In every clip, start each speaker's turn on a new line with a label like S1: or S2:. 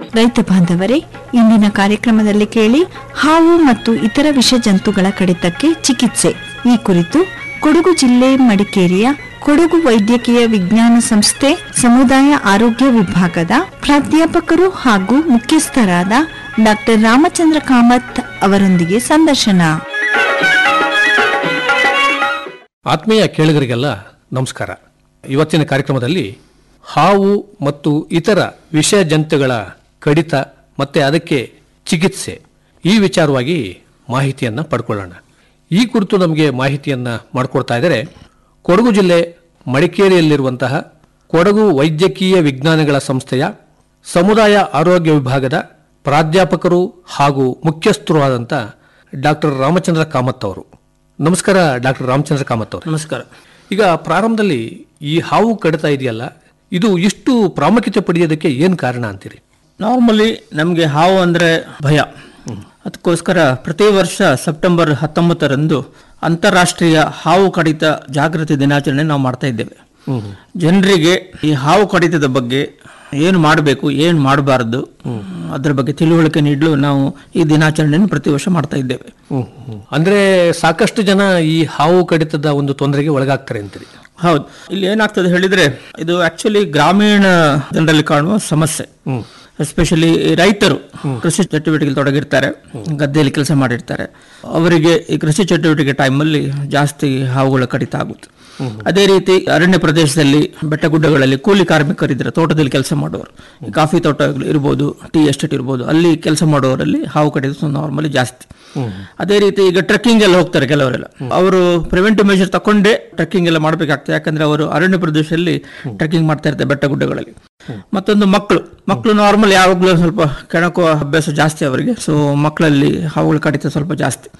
S1: ರೈತ ಬಾಂಧವರೇ ಇಂದಿನ ಕಾರ್ಯಕ್ರಮದಲ್ಲಿ ಕೇಳಿ ಹಾವು ಮತ್ತು ಇತರ ವಿಷ ಜಂತುಗಳ ಕಡಿತಕ್ಕೆ ಚಿಕಿತ್ಸೆ ಈ ಕುರಿತು ಕೊಡಗು ಜಿಲ್ಲೆ ಮಡಿಕೇರಿಯ ಕೊಡಗು ವೈದ್ಯಕೀಯ ವಿಜ್ಞಾನ ಸಂಸ್ಥೆ ಸಮುದಾಯ ಆರೋಗ್ಯ ವಿಭಾಗದ ಪ್ರಾಧ್ಯಾಪಕರು ಹಾಗೂ ಮುಖ್ಯಸ್ಥರಾದ ಡಾಕ್ಟರ್ ರಾಮಚಂದ್ರ ಕಾಮತ್ ಅವರೊಂದಿಗೆ ಸಂದರ್ಶನ
S2: ಆತ್ಮೀಯ ಕೇಳುಗರಿಗೆಲ್ಲ ನಮಸ್ಕಾರ ಇವತ್ತಿನ ಕಾರ್ಯಕ್ರಮದಲ್ಲಿ ಹಾವು ಮತ್ತು ಇತರ ವಿಷ ಜಂತುಗಳ ಕಡಿತ ಮತ್ತೆ ಅದಕ್ಕೆ ಚಿಕಿತ್ಸೆ ಈ ವಿಚಾರವಾಗಿ ಮಾಹಿತಿಯನ್ನು ಪಡ್ಕೊಳ್ಳೋಣ ಈ ಕುರಿತು ನಮಗೆ ಮಾಹಿತಿಯನ್ನು ಮಾಡಿಕೊಡ್ತಾ ಇದ್ದಾರೆ ಕೊಡಗು ಜಿಲ್ಲೆ ಮಡಿಕೇರಿಯಲ್ಲಿರುವಂತಹ ಕೊಡಗು ವೈದ್ಯಕೀಯ ವಿಜ್ಞಾನಗಳ ಸಂಸ್ಥೆಯ ಸಮುದಾಯ ಆರೋಗ್ಯ ವಿಭಾಗದ ಪ್ರಾಧ್ಯಾಪಕರು ಹಾಗೂ ಮುಖ್ಯಸ್ಥರು ಆದಂಥ ಡಾಕ್ಟರ್ ರಾಮಚಂದ್ರ ಕಾಮತ್ ಅವರು ನಮಸ್ಕಾರ ಡಾಕ್ಟರ್ ರಾಮಚಂದ್ರ ಕಾಮತ್ ಅವರು
S3: ನಮಸ್ಕಾರ
S2: ಈಗ ಪ್ರಾರಂಭದಲ್ಲಿ ಈ ಹಾವು ಕಡಿತ ಇದೆಯಲ್ಲ ಇದು ಇಷ್ಟು ಪ್ರಾಮುಖ್ಯತೆ ಪಡೆಯೋದಕ್ಕೆ ಏನು ಕಾರಣ ಅಂತೀರಿ
S3: ನಾರ್ಮಲಿ ನಮಗೆ ಹಾವು ಅಂದರೆ ಭಯ ಅದಕ್ಕೋಸ್ಕರ ಪ್ರತಿ ವರ್ಷ ಸೆಪ್ಟೆಂಬರ್ ಹತ್ತೊಂಬತ್ತರಂದು ಅಂತಾರಾಷ್ಟ್ರೀಯ ಹಾವು ಕಡಿತ ಜಾಗೃತಿ ದಿನಾಚರಣೆ ನಾವು ಮಾಡ್ತಾ ಇದ್ದೇವೆ ಜನರಿಗೆ ಈ ಹಾವು ಕಡಿತದ ಬಗ್ಗೆ ಏನು ಮಾಡಬೇಕು ಏನು ಮಾಡಬಾರ್ದು ಅದರ ಬಗ್ಗೆ ತಿಳುವಳಿಕೆ ನೀಡಲು ನಾವು ಈ ದಿನಾಚರಣೆಯನ್ನು ಪ್ರತಿ ವರ್ಷ ಮಾಡ್ತಾ ಇದ್ದೇವೆ
S2: ಅಂದ್ರೆ ಸಾಕಷ್ಟು ಜನ ಈ ಹಾವು ಕಡಿತದ ಒಂದು ತೊಂದರೆಗೆ ಒಳಗಾಗ್ತಾರೆ ಅಂತೀರಿ
S3: ಹೌದು ಇಲ್ಲಿ ಏನಾಗ್ತದೆ ಹೇಳಿದ್ರೆ ಇದು ಆಕ್ಚುಲಿ ಗ್ರಾಮೀಣ ಜನರಲ್ಲಿ ಕಾಣುವ ಸಮಸ್ಯೆ ಎಸ್ಪೆಷಲಿ ರೈತರು ಕೃಷಿ ಚಟುವಟಿಕೆಯಲ್ಲಿ ತೊಡಗಿರ್ತಾರೆ ಗದ್ದೆಯಲ್ಲಿ ಕೆಲಸ ಮಾಡಿರ್ತಾರೆ ಅವರಿಗೆ ಈ ಕೃಷಿ ಚಟುವಟಿಕೆ ಟೈಮಲ್ಲಿ ಜಾಸ್ತಿ ಹಾವುಗಳ ಕಡಿತ ಆಗುತ್ತೆ ಅದೇ ರೀತಿ ಅರಣ್ಯ ಪ್ರದೇಶದಲ್ಲಿ ಬೆಟ್ಟಗುಡ್ಡಗಳಲ್ಲಿ ಕೂಲಿ ಕಾರ್ಮಿಕರಿದ್ದಾರೆ ತೋಟದಲ್ಲಿ ಕೆಲಸ ಮಾಡುವವರು ಈ ಕಾಫಿ ತೋಟ ಇರ್ಬೋದು ಟೀ ಎಸ್ಟೇಟ್ ಇರ್ಬೋದು ಅಲ್ಲಿ ಕೆಲಸ ಮಾಡುವವರಲ್ಲಿ ಹಾವು ಕಡಿತ ನಾರ್ಮಲಿ ಜಾಸ್ತಿ ಅದೇ ರೀತಿ ಈಗ ಟ್ರೆಕ್ಕಿಂಗ್ ಎಲ್ಲ ಹೋಗ್ತಾರೆ ಕೆಲವರೆಲ್ಲ ಅವರು ಪ್ರಿವೆಂಟಿವ್ ಮೆಷರ್ ತಕೊಂಡೇ ಟ್ರೆಕ್ಕಿಂಗ್ ಎಲ್ಲ ಮಾಡಬೇಕಾಗ್ತದೆ ಯಾಕಂದ್ರೆ ಅವರು ಅರಣ್ಯ ಪ್ರದೇಶದಲ್ಲಿ ಟ್ರೆಕ್ಕಿಂಗ್ ಮಾಡ್ತಾ ಇರ್ತಾರೆ ಬೆಟ್ಟ ಗುಡ್ಡಗಳಲ್ಲಿ ಮತ್ತೊಂದು ಮಕ್ಕಳು ಮಕ್ಕಳು ನಾರ್ಮಲ್ ಯಾವಾಗಲೂ ಸ್ವಲ್ಪ ಕೆಣಕುವ ಅಭ್ಯಾಸ ಜಾಸ್ತಿ ಅವರಿಗೆ ಸೊ ಮಕ್ಕಳಲ್ಲಿ ಹಾವುಗಳ ಕಡಿತ ಸ್ವಲ್ಪ ಜಾಸ್ತಿ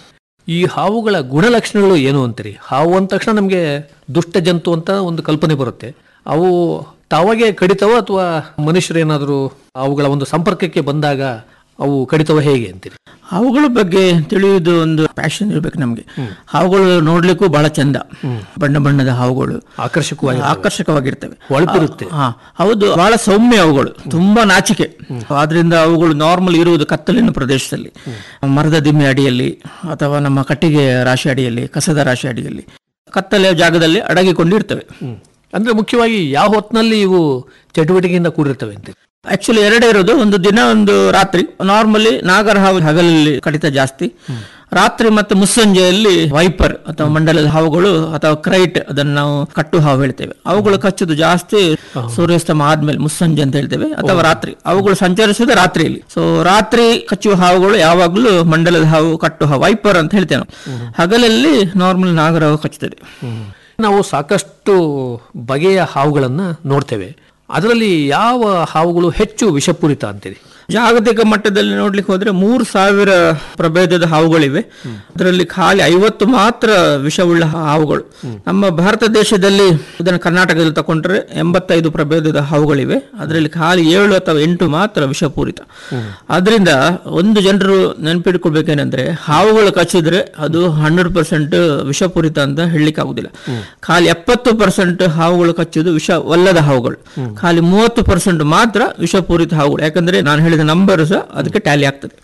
S2: ಈ ಹಾವುಗಳ ಗುಣಲಕ್ಷಣಗಳು ಏನು ಅಂತೀರಿ ಹಾವು ಅಂದ ತಕ್ಷಣ ನಮಗೆ ದುಷ್ಟ ಜಂತು ಅಂತ ಒಂದು ಕಲ್ಪನೆ ಬರುತ್ತೆ ಅವು ತಾವಾಗೆ ಕಡಿತವ ಅಥವಾ ಮನುಷ್ಯರು ಏನಾದರೂ ಅವುಗಳ ಒಂದು ಸಂಪರ್ಕಕ್ಕೆ ಬಂದಾಗ ಅವು ಕಡಿತವ ಹೇಗೆ ಅಂತೀರಿ
S3: ಹಾವುಗಳ ಬಗ್ಗೆ ತಿಳಿಯುವುದು ಒಂದು ಪ್ಯಾಷನ್ ಇರ್ಬೇಕು ನಮಗೆ ಹಾವುಗಳು ನೋಡ್ಲಿಕ್ಕೂ ಬಹಳ ಚಂದ ಬಣ್ಣ ಬಣ್ಣದ ಹಾವುಗಳು
S2: ಆಕರ್ಷಕವಾಗಿ
S3: ಆಕರ್ಷಕವಾಗಿರ್ತವೆ
S2: ಹೊಳಪಿರುತ್ತೆ
S3: ಹಾ ಹೌದು ಬಹಳ ಸೌಮ್ಯ ಅವುಗಳು ತುಂಬಾ ನಾಚಿಕೆ ಆದ್ರಿಂದ ಅವುಗಳು ನಾರ್ಮಲ್ ಇರುವುದು ಕತ್ತಲಿನ ಪ್ರದೇಶದಲ್ಲಿ ಮರದ ದಿಮ್ಮೆ ಅಡಿಯಲ್ಲಿ ಅಥವಾ ನಮ್ಮ ಕಟ್ಟಿಗೆ ರಾಶಿ ಅಡಿಯಲ್ಲಿ ಕಸದ ರಾಶಿ ಅಡಿಯಲ್ಲಿ ಕತ್ತಲೆಯ ಜಾಗದಲ್ಲಿ ಅಡಗಿಕೊಂಡಿರ್ತವೆ
S2: ಅಂದ್ರೆ ಮುಖ್ಯವಾಗಿ ಯಾವ ಹೊತ್ತಿನಲ್ಲಿ ಇವು ಚಟುವಟಿಕೆಯಿಂದ ಕೂಡಿರ್ತವೆ ಅಂತೀರಿ
S3: ಆಕ್ಚುಲಿ ಎರಡೇ ಇರೋದು ಒಂದು ದಿನ ಒಂದು ರಾತ್ರಿ ನಾರ್ಮಲಿ ನಾಗರ ಹಾವು ಹಗಲಲ್ಲಿ ಕಡಿತ ಜಾಸ್ತಿ ರಾತ್ರಿ ಮತ್ತು ಮುಸ್ಸಂಜೆಯಲ್ಲಿ ವೈಪರ್ ಅಥವಾ ಮಂಡಲದ ಹಾವುಗಳು ಅಥವಾ ಕ್ರೈಟ್ ಅದನ್ನು ನಾವು ಕಟ್ಟು ಹಾವು ಹೇಳ್ತೇವೆ ಅವುಗಳು ಕಚ್ಚುದು ಜಾಸ್ತಿ ಸೂರ್ಯಾಸ್ತಮ ಆದ್ಮೇಲೆ ಮುಸ್ಸಂಜೆ ಅಂತ ಹೇಳ್ತೇವೆ ಅಥವಾ ರಾತ್ರಿ ಅವುಗಳು ಸಂಚರಿಸುವುದು ರಾತ್ರಿಯಲ್ಲಿ ಸೊ ರಾತ್ರಿ ಕಚ್ಚುವ ಹಾವುಗಳು ಯಾವಾಗಲೂ ಮಂಡಲದ ಹಾವು ಕಟ್ಟು ಹಾವು ವೈಪರ್ ಅಂತ ಹೇಳ್ತೇವೆ ನಾವು ಹಗಲಲ್ಲಿ ನಾರ್ಮಲ್ ನಾಗರ ಹಾವು ಕಚ್ಚುತ್ತದೆ
S2: ನಾವು ಸಾಕಷ್ಟು ಬಗೆಯ ಹಾವುಗಳನ್ನ ನೋಡ್ತೇವೆ ಅದರಲ್ಲಿ ಯಾವ ಹಾವುಗಳು ಹೆಚ್ಚು ವಿಷಪೂರಿತ ಅಂತೀರಿ
S3: ಜಾಗತಿಕ ಮಟ್ಟದಲ್ಲಿ ನೋಡ್ಲಿಕ್ಕೆ ಹೋದ್ರೆ ಮೂರು ಸಾವಿರ ಪ್ರಭೇದದ ಹಾವುಗಳಿವೆ ಅದರಲ್ಲಿ ಖಾಲಿ ಐವತ್ತು ಮಾತ್ರ ವಿಷವುಳ್ಳ ಹಾವುಗಳು ನಮ್ಮ ಭಾರತ ದೇಶದಲ್ಲಿ ಇದನ್ನು ಕರ್ನಾಟಕದಲ್ಲಿ ತಕೊಂಡ್ರೆ ಎಂಬತ್ತೈದು ಪ್ರಭೇದದ ಹಾವುಗಳಿವೆ ಅದರಲ್ಲಿ ಖಾಲಿ ಏಳು ಅಥವಾ ಎಂಟು ಮಾತ್ರ ವಿಷಪೂರಿತ ಆದ್ರಿಂದ ಒಂದು ಜನರು ನೆನಪಿಟ್ಕೊಳ್ಬೇಕೇನೆಂದ್ರೆ ಹಾವುಗಳು ಕಚ್ಚಿದ್ರೆ ಅದು ಹಂಡ್ರೆಡ್ ಪರ್ಸೆಂಟ್ ವಿಷಪೂರಿತ ಅಂತ ಹೇಳಲಿಕ್ಕೆ ಆಗುದಿಲ್ಲ ಖಾಲಿ ಎಪ್ಪತ್ತು ಪರ್ಸೆಂಟ್ ಹಾವುಗಳು ಕಚ್ಚುವುದು ವಿಷವಲ್ಲದ ಹಾವುಗಳು ಖಾಲಿ ಮೂವತ್ತು ಪರ್ಸೆಂಟ್ ಮಾತ್ರ ವಿಷಪೂರಿತ ಹಾವುಗಳು ಯಾಕಂದ್ರೆ ನಾನು ಹೇಳಿದ ನಂಬರ್ ಸಹ ಅದಕ್ಕೆ ಟ್ಯಾಲಿ ಆಗ್ತದೆ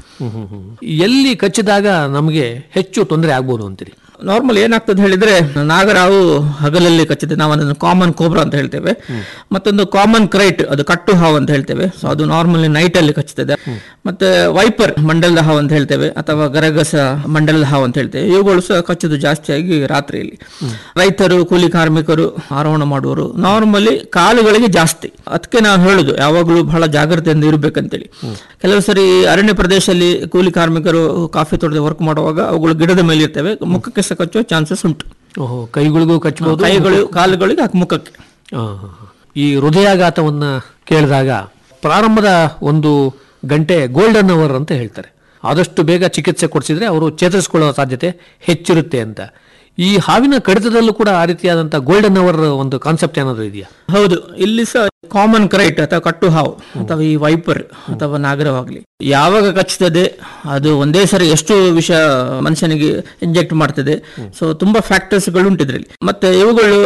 S2: ಎಲ್ಲಿ ಕಚ್ಚಿದಾಗ ನಮಗೆ ಹೆಚ್ಚು ತೊಂದರೆ ಆಗ್ಬೋದು ಅಂತೀರಿ
S3: ನಾರ್ಮಲ್ ಏನಾಗ್ತದೆ ಹೇಳಿದ್ರೆ ನಾಗರಾವು ಹಗಲಲ್ಲಿ ಕಚ್ಚುತ್ತೆ ನಾವು ಅದನ್ನು ಕಾಮನ್ ಕೋಬ್ರಾ ಅಂತ ಹೇಳ್ತೇವೆ ಮತ್ತೊಂದು ಕಾಮನ್ ಕ್ರೈಟ್ ಅದು ಕಟ್ಟು ಹಾವು ಅಂತ ಹೇಳ್ತೇವೆ ಸೊ ಅದು ನಾರ್ಮಲಿ ನೈಟ್ ಅಲ್ಲಿ ಕಚ್ಚುತ್ತದೆ ಮತ್ತೆ ವೈಪರ್ ಮಂಡಲದ ಹಾವು ಅಂತ ಹೇಳ್ತೇವೆ ಅಥವಾ ಗರಗಸ ಮಂಡಲದ ಹಾವು ಅಂತ ಹೇಳ್ತೇವೆ ಇವುಗಳು ಸಹ ಕಚ್ಚುದು ಜಾಸ್ತಿಯಾಗಿ ರಾತ್ರಿಯಲ್ಲಿ ರೈತರು ಕೂಲಿ ಕಾರ್ಮಿಕರು ಆರೋಹಣ ಮಾಡುವವರು ನಾರ್ಮಲಿ ಕಾಲುಗಳಿಗೆ ಜಾಸ್ತಿ ಅದಕ್ಕೆ ನಾವು ಹೇಳುದು ಯಾವಾಗಲೂ ಬಹಳ ಜಾಗ್ರತೆಯಿಂದ ಇರಬೇಕಂತೇಳಿ ಕೆಲವು ಸರಿ ಅರಣ್ಯ ಪ್ರದೇಶದಲ್ಲಿ ಕೂಲಿ ಕಾರ್ಮಿಕರು ಕಾಫಿ ತೋಟದ ವರ್ಕ್ ಮಾಡುವಾಗ ಅವುಗಳು ಗಿಡದ ಮೇಲೆ ಇರ್ತವೆ ಮುಖಕ್ಕೆ ಸಹ ಕಚ್ಚುವ ಚಾನ್ಸಸ್ ಉಂಟು
S2: ಓಹೋ ಕೈಗಳಿಗೂ ಕಚ್ಚಬಹುದು
S3: ಕೈಗಳು ಕಾಲುಗಳಿಗೆ ಹಾಕಿ ಮುಖಕ್ಕೆ
S2: ಈ ಹೃದಯಾಘಾತವನ್ನ ಕೇಳಿದಾಗ ಪ್ರಾರಂಭದ ಒಂದು ಗಂಟೆ ಗೋಲ್ಡನ್ ಅವರ್ ಅಂತ ಹೇಳ್ತಾರೆ ಆದಷ್ಟು ಬೇಗ ಚಿಕಿತ್ಸೆ ಕೊಡಿಸಿದ್ರೆ ಅವರು ಚೇತರಿಸಿಕೊಳ್ಳುವ ಸಾಧ್ಯತೆ ಹೆಚ್ಚಿರುತ್ತೆ ಅಂತ ಈ ಹಾವಿನ ಕಡಿತದಲ್ಲೂ ಕೂಡ ಆ ರೀತಿಯಾದಂತಹ ಗೋಲ್ಡನ್ ಅವರ್ ಒಂದು ಕಾನ್ಸೆಪ್ಟ್ ಏನಾದರೂ ಇದೆಯಾ
S3: ಹೌದು ಇಲ್ಲಿ ಸಹ ಕಾಮನ್ ಕ್ರೈಟ್ ಅಥವಾ ಕಟ್ಟು ಹಾವು ಅಥವಾ ಈ ವೈಪರ್ ಅಥವಾ ನಾಗರವಾಗ್ಲಿ ಯಾವಾಗ ಕಚ್ಚುತ್ತದೆ ಅದು ಒಂದೇ ಸರಿ ಎಷ್ಟು ವಿಷ ಮನುಷ್ಯನಿಗೆ ಇಂಜೆಕ್ಟ್ ಮಾಡ್ತದೆ ಸೊ ತುಂಬಾ ಫ್ಯಾಕ್ಟರ್ಸ್ ಗಳು ಉಂಟು ಇದ್ರಲ್ಲಿ ಮತ್ತೆ ಇವುಗಳು